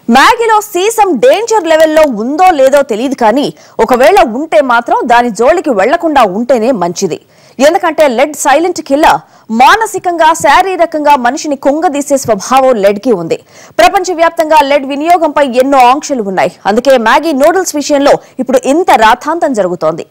మ్యాగీలో sesame danger లెవెల్లో ఉందో లేదో తెలియదు కానీ ఒకవేళ ఉంటే మాత్రం దాని జోలికి వెళ్లకుండా ఉంటేనే మంచిది ఎందుకంటే లెడ్ సైలెంట్ కిల్లర్ మానసికంగా శారీరకంగా మనిషిని కుంగదీసే స్వభావం లెడ్ కి ఉంది ప్రపంచవ్యాప్తంగా లెడ్ వినియోగంపై ఎన్నో ఆంక్షలు ఉన్నాయి అందుకే మ్యాగీ నూడిల్స్ విషయంలో ఇప్పుడు ఇంత రాథాంతం జరుగుతోంది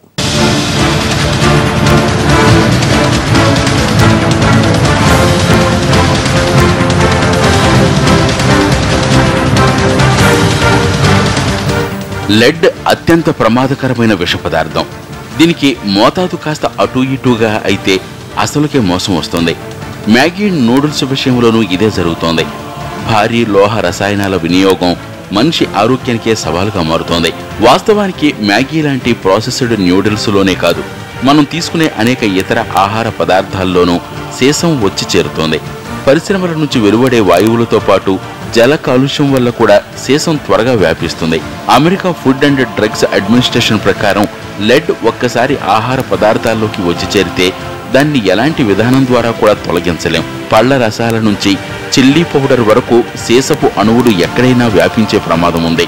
లెడ్ అత్యంత ప్రమాదకరమైన విష పదార్థం దీనికి మోతాదు కాస్త అటు ఇటుగా అయితే అసలుకే మోసం వస్తుంది మ్యాగీ నూడిల్స్ విషయంలోనూ ఇదే జరుగుతోంది భారీ లోహ రసాయనాల వినియోగం మనిషి ఆరోగ్యానికే సవాలుగా మారుతోంది వాస్తవానికి మ్యాగీ లాంటి ప్రాసెస్డ్ న్యూడిల్స్లోనే కాదు మనం తీసుకునే అనేక ఇతర ఆహార పదార్థాల్లోనూ సీసం వచ్చి చేరుతోంది పరిశ్రమల నుంచి వెలువడే వాయువులతో పాటు జల కాలుష్యం వల్ల కూడా సీసం త్వరగా వ్యాపిస్తుంది America food and drugs administration ప్రకారం లెడ్ ఒక్కసారి ఆహార పదార్థాల్లోకి వచ్చి చేరితే దాన్ని ఎలాంటి విధానం ద్వారా కూడా తొలగించలేం పళ్ల రసాల నుంచి చిల్లీ పౌడర్ వరకు సీసపు అణువులు ఎక్కడైనా వ్యాపించే ప్రమాదం ఉంది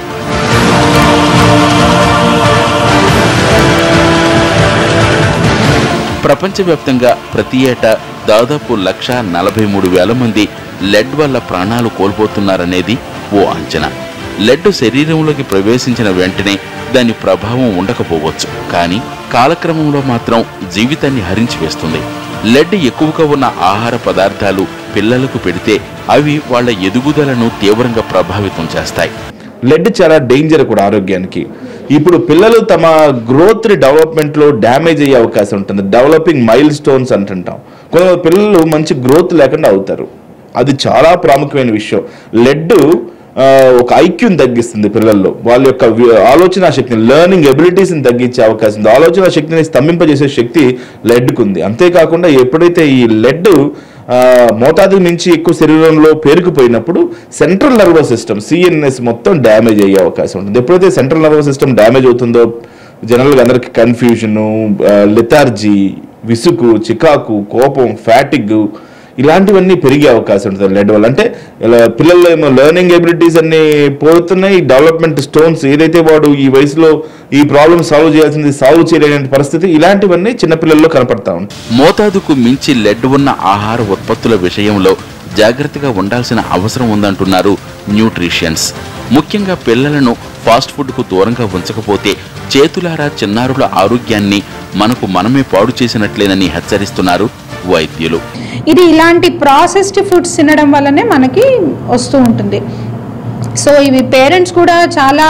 ప్రపంచవ్యాప్తంగా ప్రతి ఏటా దాదాపు లక్ష నలభై మూడు వేల మంది లెడ్ వల్ల ప్రాణాలు కోల్పోతున్నారనేది ఓ అంచనా లెడ్ శరీరంలోకి ప్రవేశించిన వెంటనే దాని ప్రభావం ఉండకపోవచ్చు కానీ కాలక్రమంలో మాత్రం జీవితాన్ని హరించి వేస్తుంది లెడ్ ఎక్కువగా ఉన్న ఆహార పదార్థాలు పిల్లలకు పెడితే అవి వాళ్ళ ఎదుగుదలను తీవ్రంగా ప్రభావితం చేస్తాయి లెడ్ చాలా డేంజర్ కూడా ఆరోగ్యానికి ఇప్పుడు పిల్లలు తమ గ్రోత్ డెవలప్మెంట్ లో డ్యామేజ్ అయ్యే అవకాశం ఉంటుంది డెవలపింగ్ మైల్ స్టోన్స్ అంటుంటాం కొంతమంది పిల్లలు మంచి గ్రోత్ లేకుండా అవుతారు అది చాలా ప్రాముఖ్యమైన విషయం లెడ్ ఒక ఐక్యూని తగ్గిస్తుంది పిల్లల్లో వాళ్ళ యొక్క వి- ఆలోచన శక్తిని లెర్నింగ్ ఎబిలిటీస్ని తగ్గించే అవకాశం ఉంది ఆలోచన శక్తిని స్తంభింపజేసే శక్తి లెడ్కు ఉంది అంతేకాకుండా ఎప్పుడైతే ఈ లెడ్ మోతాదు మించి ఎక్కువ శరీరంలో పేరుకుపోయినప్పుడు సెంట్రల్ నర్వస్ సిస్టమ్ సిఎన్ఎస్ మొత్తం డ్యామేజ్ అయ్యే అవకాశం ఉంటుంది ఎప్పుడైతే సెంట్రల్ నర్వస్ సిస్టమ్ డ్యామేజ్ అవుతుందో జనరల్గా అందరికి కన్ఫ్యూజను లెథార్జీ విసుగు చికాకు కోపం ఫ్యాటిగ్ ఇలాంటివన్నీ పెరిగే అవకాశం ఉంటుంది లెడ్ వల్ల అంటే ఇలా పిల్లల్లో ఏమో లెర్నింగ్ ఎబిలిటీస్ అన్ని పోతున్నాయి డెవలప్మెంట్ స్టోన్స్ ఏదైతే వాడు ఈ వయసులో ఈ ప్రాబ్లమ్ సాల్వ్ చేయాల్సింది సాల్వ్ చేయలేని పరిస్థితి ఇలాంటివన్నీ చిన్నపిల్లల్లో కనపడతా ఉంటాయి మోతాదుకు మించి లెడ్ ఉన్న ఆహార ఉత్పత్తుల విషయంలో జాగ్రత్తగా ఉండాల్సిన అవసరం ఉందంటున్నారు న్యూట్రిషియన్స్ ముఖ్యంగా పిల్లలను ఫాస్ట్ ఫుడ్కు దూరంగా ఉంచకపోతే చేతులారా చిన్నారుల ఆరోగ్యాన్ని మనకు మనమే పాడు చేసినట్లేనని హెచ్చరిస్తున్నారు వైద్యులు ఇది ఇలాంటి ప్రాసెస్డ్ ఫుడ్స్ తినడం వల్లనే మనకి వస్తూ ఉంటుంది సో ఇవి పేరెంట్స్ కూడా చాలా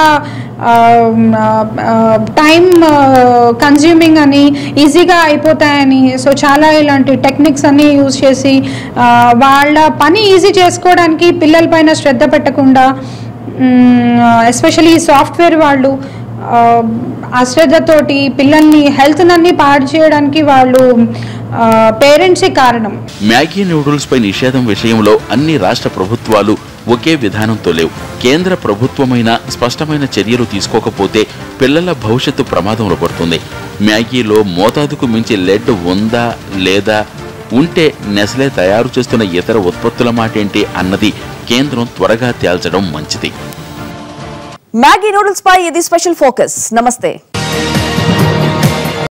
టైం కన్జ్యూమింగ్ అని ఈజీగా అయిపోతాయని సో చాలా ఇలాంటి టెక్నిక్స్ అన్ని యూజ్ చేసి ఆ, వాళ్ళ పని ఈజీ చేసుకోవడానికి పిల్లల పైన శ్రద్ధ పెట్టకుండా ఎస్పెషలీ సాఫ్ట్వేర్ వాళ్ళు ఆ, అశ్రద్ధతోటి పిల్లల్ని హెల్త్ అన్ని పాడు చేయడానికి వాళ్ళు పేరెంట్సే కారణం మ్యాగీ నూడిల్స్ పై నిషేధం విషయంలో అన్ని రాష్ట్ర ప్రభుత్వాలు ఒకే విధానంతో లేవు కేంద్ర ప్రభుత్వమైన స్పష్టమైన చర్యలు తీసుకోకపోతే పిల్లల భవిష్యత్తు ప్రమాదంలో పడుతుంది మ్యాగీలో మోతాదుకు మించి లెడ్ ఉందా లేదా ఉంటే నెస్లే తయారు చేస్తున్న ఇతర ఉత్పత్తుల మాటేంటి అన్నది కేంద్రం త్వరగా తేల్చడం మంచిది మ్యాగీ నూడిల్స్ పై ఇది స్పెషల్ ఫోకస్ నమస్తే